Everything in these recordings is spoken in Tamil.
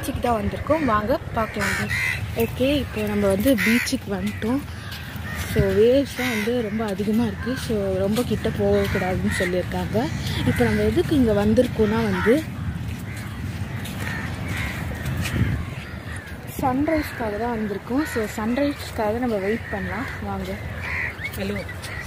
பீச்சுக்கு தான் வந்திருக்கோம் வாங்க பார்க்கலாம் ஓகே இப்போ நம்ம வந்து பீச்சுக்கு வந்துட்டோம் ஸோ வேவ்ஸ்லாம் வந்து ரொம்ப அதிகமாக இருக்குது ஸோ ரொம்ப கிட்ட போகக்கூடாதுன்னு சொல்லியிருக்காங்க இப்போ நம்ம எதுக்கு இங்கே வந்திருக்கோம்னா வந்து சன்ரைஸ்க்காக தான் வந்திருக்கோம் ஸோ சன்ரைஸ்க்காக நம்ம வெயிட் பண்ணலாம் வாங்க ஹலோ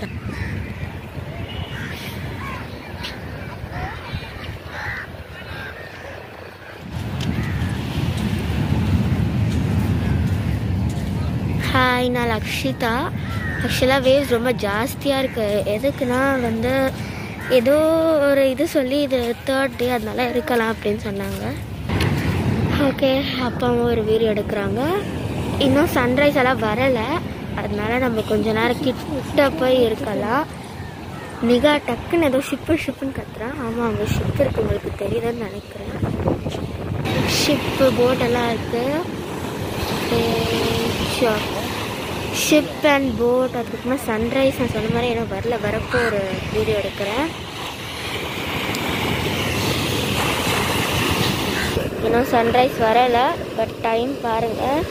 ஹாய் நான் லக்ஷிதா ஆக்சுவலாக வேவ்ஸ் ரொம்ப ஜாஸ்தியாக இருக்குது எதுக்குன்னா வந்து ஏதோ ஒரு இது சொல்லி இது தேர்ட் டே அதனால இருக்கலாம் அப்படின்னு சொன்னாங்க ஓகே அப்பாவும் ஒரு வீடியோ எடுக்கிறாங்க இன்னும் சன்ரைஸ் எல்லாம் வரலை அதனால நம்ம கொஞ்ச நேரம் கிட்ட போய் இருக்கலாம் நிகா டக்குன்னு ஏதோ ஷிப்பு ஷிப்புன்னு கத்துறான் ஆமாம் அங்கே ஷிப் இருக்கு உங்களுக்கு தெரியுதுன்னு நினைக்கிறேன் ஷிப்பு போட்டெல்லாம் இருக்குது ஷிப் அண்ட் போட் அதுக்கப்புறமா சன்ரைஸ் நான் சொன்ன மாதிரி எனக்கு வரல வரப்போ ஒரு வீடியோ எடுக்கிறேன் இன்னும் சன்ரைஸ் வரலை பட் டைம் பாருங்கள்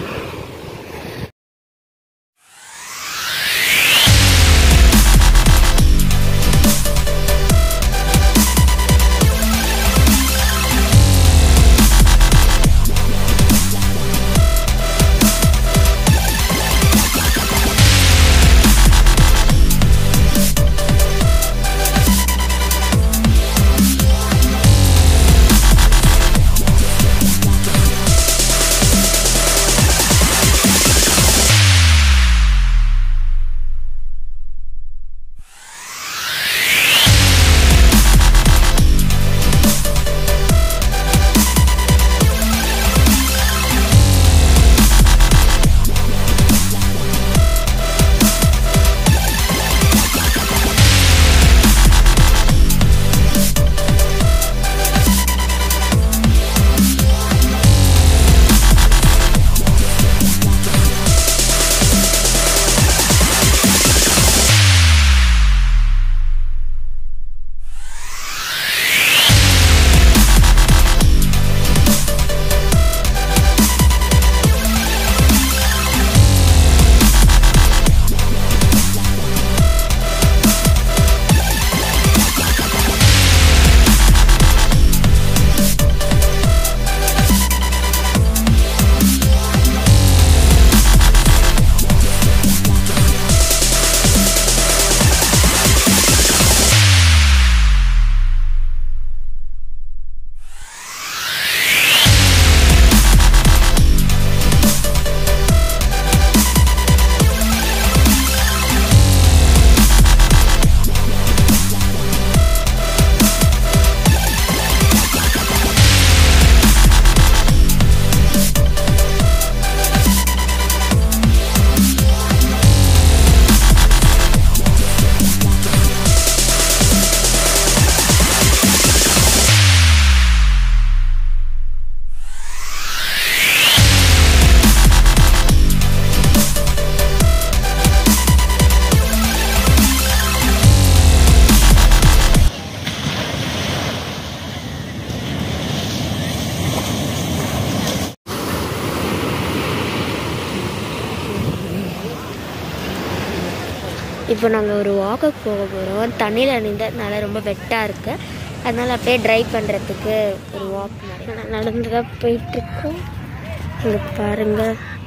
இப்போ நாங்கள் ஒரு வாக்குக்கு போக போகிறோம் தண்ணியில் நின்றதுனால ரொம்ப வெட்டாக இருக்குது அதனால் அப்படியே ட்ரைவ் பண்ணுறதுக்கு ஒரு வாக் மாதிரி நடந்து தான் போயிட்டுருக்கோம் இங்கே பாருங்க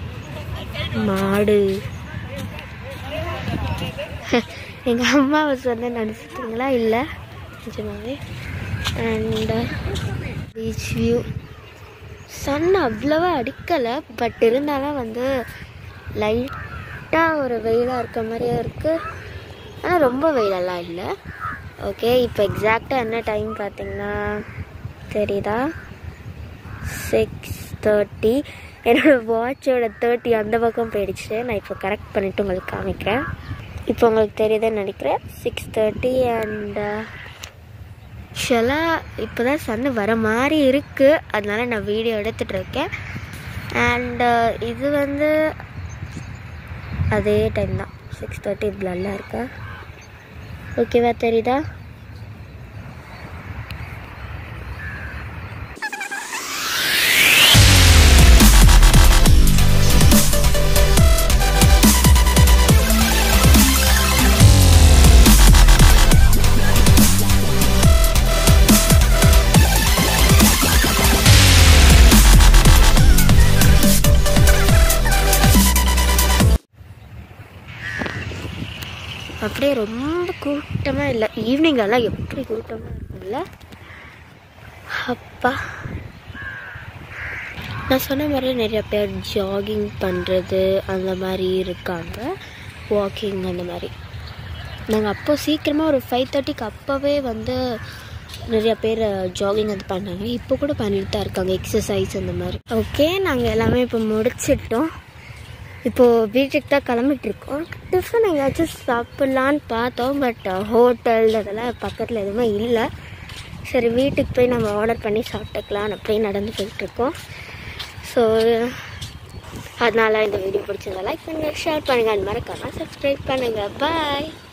மாடு எங்கள் அம்மாவை சொன்ன நினச்சிட்டிங்களா இல்லை நிஜமாவே அண்ட் பீச் வியூ சன் அவ்வளவா அடிக்கலை பட் இருந்தாலும் வந்து லைட்டாக ஒரு வெயிலாக இருக்க மாதிரியே இருக்குது ஆனால் ரொம்ப வெயிலெல்லாம் இல்லை ஓகே இப்போ எக்ஸாக்டாக என்ன டைம் பார்த்தீங்கன்னா தெரியுதா சிக்ஸ் தேர்ட்டி என்னோடய வாட்சோட தேர்ட்டி அந்த பக்கம் போயிடுச்சு நான் இப்போ கரெக்ட் பண்ணிவிட்டு உங்களுக்கு காமிக்கிறேன் இப்போ உங்களுக்கு தெரியுதுன்னு நினைக்கிறேன் சிக்ஸ் தேர்ட்டி அண்ட் ஆக்சுவலாக இப்போ தான் சன்னு வர மாதிரி இருக்குது அதனால நான் வீடியோ எடுத்துகிட்டு இருக்கேன் அண்டு இது வந்து அதே டைம் தான் சிக்ஸ் தேர்ட்டி பிளல்லாம் இருக்கா ஓகேவா தெரியுதா அப்படியே ரொம்ப கூட்டமாக இல்லை ஈவினிங்கெல்லாம் எப்படி கூட்டமாக இருக்கும்ல அப்பா நான் சொன்ன மாதிரி நிறைய பேர் ஜாகிங் பண்ணுறது அந்த மாதிரி இருக்காங்க வாக்கிங் அந்த மாதிரி நாங்கள் அப்போ சீக்கிரமாக ஒரு ஃபைவ் தேர்ட்டிக்கு அப்போவே வந்து நிறைய பேர் ஜாகிங் அது பண்ணாங்க இப்போ கூட பண்ணிட்டு தான் இருக்காங்க எக்ஸசைஸ் அந்த மாதிரி ஓகே நாங்கள் எல்லாமே இப்போ முடிச்சிட்டோம் இப்போது வீட்டுக்கு தான் கிளம்பிட்டு இருக்கோம் டிஃபன் எங்கேயாச்சும் சாப்பிட்லான்னு பார்த்தோம் பட் ஹோட்டல் அதெல்லாம் பக்கத்தில் எதுவுமே இல்லை சரி வீட்டுக்கு போய் நம்ம ஆர்டர் பண்ணி சாப்பிட்டுக்கலாம் அப்படியே நடந்து போயிட்டுருக்கோம் ஸோ அதனால் இந்த வீடியோ பிடிச்சிருந்தா லைக் பண்ணுங்கள் ஷேர் பண்ணுங்கள் அது மறக்காமல் சப்ஸ்கிரைப் பண்ணுங்கள் பாய்